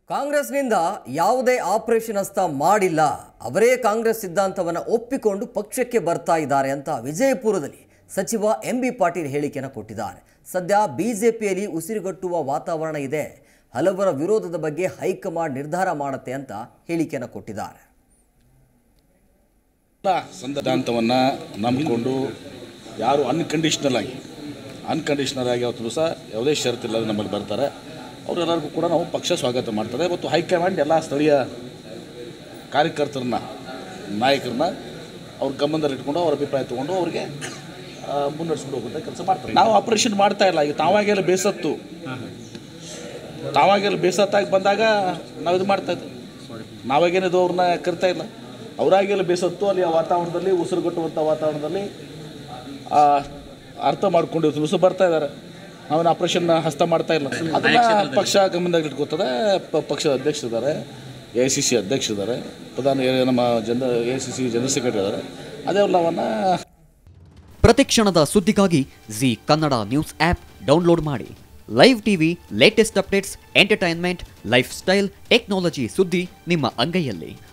ಕಾಂಗ್ರೆಸ್ನಿಂದ ಯಾವುದೇ ಆಪರೇಷನ್ ಹಸ್ತ ಮಾಡಿಲ್ಲ ಅವರೇ ಕಾಂಗ್ರೆಸ್ ಸಿದ್ಧಾಂತವನ್ನು ಒಪ್ಪಿಕೊಂಡು ಪಕ್ಷಕ್ಕೆ ಬರ್ತಾ ಇದ್ದಾರೆ ಅಂತ ವಿಜಯಪುರದಲ್ಲಿ ಸಚಿವ ಎಂ ಬಿ ಪಾಟೀಲ್ ಹೇಳಿಕೆಯನ್ನು ಕೊಟ್ಟಿದ್ದಾರೆ ಸದ್ಯ ಬಿಜೆಪಿಯಲ್ಲಿ ಉಸಿರುಗಟ್ಟುವ ವಾತಾವರಣ ಇದೆ ಹಲವರ ವಿರೋಧದ ಬಗ್ಗೆ ಹೈಕಮಾಂಡ್ ನಿರ್ಧಾರ ಮಾಡುತ್ತೆ ಅಂತ ಹೇಳಿಕೆಯನ್ನು ಕೊಟ್ಟಿದ್ದಾರೆ ಎಲ್ಲ ಸಿದ್ಧಾಂತವನ್ನು ನಂಬಿಕೊಂಡು ಯಾರು ಅನ್ಕಂಡೀಷ್ನಲ್ ಆಗಿ ಅನ್ಕಂಡೀಷ್ನಲ್ ಆಗಿ ಅವತ್ತು ದಿವಸ ಯಾವುದೇ ಷರತ್ತಿಲ್ಲದೆ ನಮ್ಮಲ್ಲಿ ಬರ್ತಾರೆ ಅವರೆಲ್ಲರಿಗೂ ಕೂಡ ನಾವು ಪಕ್ಷ ಸ್ವಾಗತ ಮಾಡ್ತಾರೆ ಮತ್ತು ಹೈಕಮಾಂಡ್ ಎಲ್ಲ ಸ್ಥಳೀಯ ಕಾರ್ಯಕರ್ತರನ್ನ ನಾಯಕರನ್ನ ಅವ್ರ ಗಮನದಲ್ಲಿ ಇಟ್ಕೊಂಡು ಅವ್ರ ಅಭಿಪ್ರಾಯ ತೊಗೊಂಡು ಅವರಿಗೆ ಮುನ್ನಡೆಸ್ಕೊಂಡು ಹೋಗುವಂಥ ಕೆಲಸ ಮಾಡ್ತಾರೆ ನಾವು ಆಪರೇಷನ್ ಮಾಡ್ತಾ ಇಲ್ಲ ಈಗ ತಾವಾಗೆಲ್ಲ ಬೇಸತ್ತು ತಾವಾಗೆಲ್ಲ ಬೇಸತ್ತಾಗಿ ಬಂದಾಗ ನಾವು ಇದು ಮಾಡ್ತಾ ಇದ್ದೆ ನಾವಾಗೇನಿದು ಅವ್ರನ್ನ ಕರಿತಾ ಇಲ್ಲ ಅವರಾಗೆಲ್ಲ ಬೇಸತ್ತು ಅಲ್ಲಿ ಆ ವಾತಾವರಣದಲ್ಲಿ ಉಸಿರುಗಟ್ಟುವಂಥ ವಾತಾವರಣದಲ್ಲಿ ಆ, ಅರ್ಥ ಮಾಡ್ಕೊಂಡು ದಿವಸ ಬರ್ತಾ ಇದ್ದಾರೆ ನಾವೇನು ಆಪರೇಷನ್ ಹಸ್ತ ಮಾಡ್ತಾ ಇಲ್ಲ ಅದನ್ನ ಪಕ್ಷ ಗಮನದಾಗ ಇಟ್ಕೋತದೆ ಪ- ಪಕ್ಷದ ಅಧ್ಯಕ್ಷರಿದ್ದಾರೆ ಎ ಐ ಸಿ ಸಿ ಅಧ್ಯಕ್ಷರಿದ್ದಾರೆ ಪ್ರಧಾನ ಏ- ನಮ್ಮ ಜನ A I C C general secretary ಇದ್ದಾರೆ ಅದೆಲ್ಲವನ್ನು ಪ್ರತಿಕ್ಷಣದ ಸುದ್ದಿಗಾಗಿ Zee Kannada news app download ಮಾಡಿ live TV latest updates entertainment lifestyle technology ಸುದ್ದಿ ನಿಮ್ಮ ಅಂಗೈಯಲ್ಲಿ